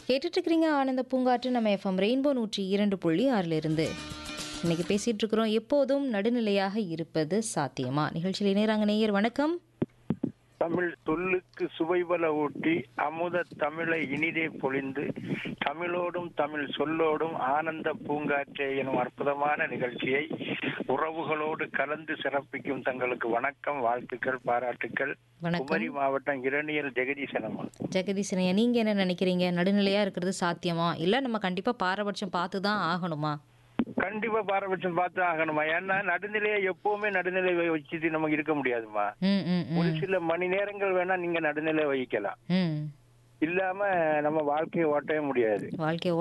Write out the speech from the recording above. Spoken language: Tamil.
கேட்டுட்டு இருக்கிறீங்க ஆனந்த பூங்காற்று நம்ம எஃப்எம் ரெயின்போ நூற்றி இரண்டு புள்ளி ஆறுல இருந்து இன்னைக்கு பேசிட்டு இருக்கிறோம் எப்போதும் நடுநிலையாக இருப்பது சாத்தியமா நிகழ்ச்சியில் இணையறாங்க நேயர் வணக்கம் தமிழ் சொல்லுக்கு சுவைபல ஊட்டி அமுத தமிழை இனிதே பொழிந்து தமிழோடும் தமிழ் சொல்லோடும் ஆனந்த பூங்காற்றே எனும் அற்புதமான நிகழ்ச்சியை உறவுகளோடு கலந்து சிறப்பிக்கும் தங்களுக்கு வணக்கம் வாழ்த்துக்கள் பாராட்டுக்கள் வணக்கம் குமரி மாவட்டம் இரணியல் ஜெகதீசனம்மன் ஜெகதீசனையா நீங்க என்ன நினைக்கிறீங்க நடுநிலையா இருக்கிறது சாத்தியமா இல்ல நம்ம கண்டிப்பா பாரபட்சம் பார்த்து தான் ஆகணுமா கண்டிப்பா பாரபட்சம் பார்த்து ஆகணுமா ஏன்னா நடுநிலையை எப்பவுமே நடுநிலை வச்சுட்டு நமக்கு இருக்க முடியாதுமா ம் ம் ஒரு ம் சில மணி நேரங்கள் வேணா நீங்க நடுநிலை வகிக்கலாம் ம் இல்லாம நம்ம வாழ்க்கையை ஓட்டவே முடியாது வாழ்க்கை